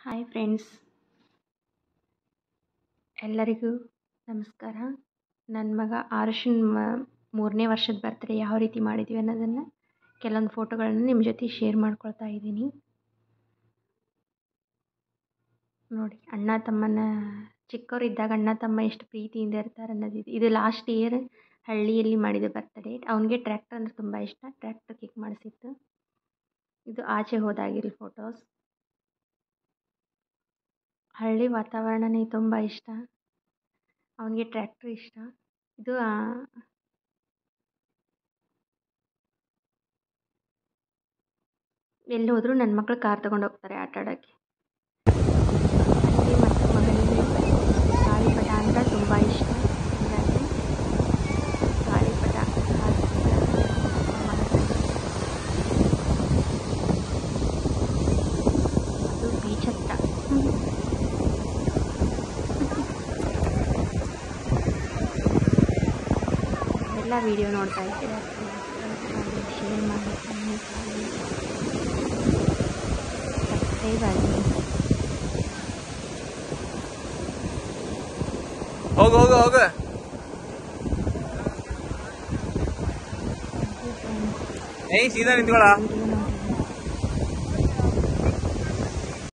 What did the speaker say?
hi friends ಎಲ್ಲರಿಗೂ ನಮಸ್ಕಾರ ನನ್ನ ಮಗ ಆರುಷನ್ ಮೂರನೇ ವರ್ಷದ ಬರ್ತ್ಡೇ ಯಾವ ರೀತಿ ಮಾಡಿದ್ವಿ ಅನ್ನೋದನ್ನು ಕೆಲವೊಂದು ಫೋಟೋಗಳನ್ನು ನಿಮ್ಮ ಜೊತೆ ಶೇರ್ ಮಾಡ್ಕೊಳ್ತಾ ಇದ್ದೀನಿ ನೋಡಿ ಅಣ್ಣ ತಮ್ಮನ ಚಿಕ್ಕವರಿದ್ದಾಗ ಅಣ್ಣ ತಮ್ಮ ಎಷ್ಟು ಪ್ರೀತಿಯಿಂದ ಇರ್ತಾರೆ ಅನ್ನೋದು ಇದು ಇದು ಲಾಸ್ಟ್ ಇಯರ್ ಹಳ್ಳಿಯಲ್ಲಿ ಮಾಡಿದ ಬರ್ತ್ಡೇ ಅವನಿಗೆ ಟ್ರ್ಯಾಕ್ಟರ್ ಅಂದರೆ ತುಂಬ ಇಷ್ಟ ಟ್ರ್ಯಾಕ್ಟರ್ ಕಿಕ್ ಮಾಡಿಸಿತ್ತು ಇದು ಆಚೆ ಹೋದಾಗಿರೋ ಫೋಟೋಸ್ ಹಳ್ಳಿ ವಾತಾವರಣನೇ ತುಂಬ ಇಷ್ಟ ಅವನಿಗೆ ಟ್ರ್ಯಾಕ್ಟ್ರ್ ಇಷ್ಟ ಇದು ಎಲ್ಲಿ ಹೋದರೂ ನನ್ನ ಮಕ್ಕಳು ಕಾರ್ ತಗೊಂಡು ಹೋಗ್ತಾರೆ ಆಟ ಆಡೋಕ್ಕೆ ತಂಗಿ ಮತ್ತು ಮಗನಿಗೆ ಗಾಳಿಪಟ ಅಂದರೆ ತುಂಬ ಇಷ್ಟ ಹಾಗಾಗಿ ಗಾಳಿಪಟ ಅದು ಬೀಚ್ ಹತ್ರ ಎಲ್ಲ ವೀಡಿಯೋ ನೋಡ್ತಾ ಇದ್ದೀರಾ ಶೇರ್ ಮಾಡಿ ಸಬ್ಸ್ಕ್ರೈಬ್ ಆಗಿ ಹೋಗು ಹೋಗು ಹೋಗು ಏಯ್ ಸೀದಾ ನಿಂತ್ಕೊಳ ವಿಡಿಯೋ